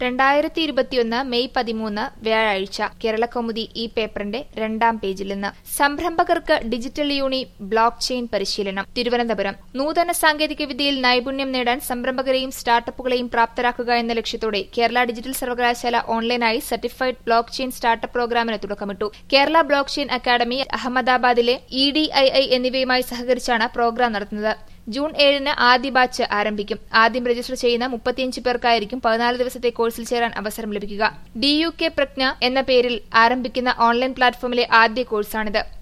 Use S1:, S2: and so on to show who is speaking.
S1: രണ്ടായിരത്തി ഇരുപത്തിയൊന്ന് മെയ് പതിമൂന്ന് വ്യാഴാഴ്ച കേരളകൗമുദി ഈ പേപ്പറിന്റെ രണ്ടാം പേജിൽ നിന്ന് സംരംഭകർക്ക് ഡിജിറ്റൽ യൂണി ബ്ലോക്ക് ചെയിൻ പരിശീലനം തിരുവനന്തപുരം നൂതന സാങ്കേതികവിദ്യയിൽ നൈപുണ്യം നേടാൻ സംരംഭകരെയും സ്റ്റാർട്ടപ്പുകളെയും പ്രാപ്തരാക്കുക എന്ന ലക്ഷ്യത്തോടെ കേരള ഡിജിറ്റൽ സർവകലാശാല ഓൺലൈനായി സർട്ടിഫൈഡ് ബ്ലോക്ക് ചെയിൻ സ്റ്റാർട്ടപ്പ് പ്രോഗ്രാമിന് തുടക്കമിട്ടു കേരള ബ്ലോക്ക് ചെയിൻ അക്കാദമി അഹമ്മദാബാദിലെ ഇ ഡി ഐ ഐ എന്നിവയുമായി സഹകരിച്ചാണ് പ്രോഗ്രാം നടത്തുന്നത് ജൂൺ ഏഴിന് ആദ്യ ബാച്ച് ആരംഭിക്കും ആദ്യം രജിസ്റ്റർ ചെയ്യുന്ന മുപ്പത്തിയഞ്ച് പേർക്കായിരിക്കും പതിനാല് ദിവസത്തെ കോഴ്സിൽ ചേരാൻ അവസരം ലഭിക്കുക ഡി യു കെ പ്രജ്ഞ എന്ന പേരിൽ ആരംഭിക്കുന്ന ഓൺലൈൻ പ്ലാറ്റ്ഫോമിലെ ആദ്യ കോഴ്സാണിത്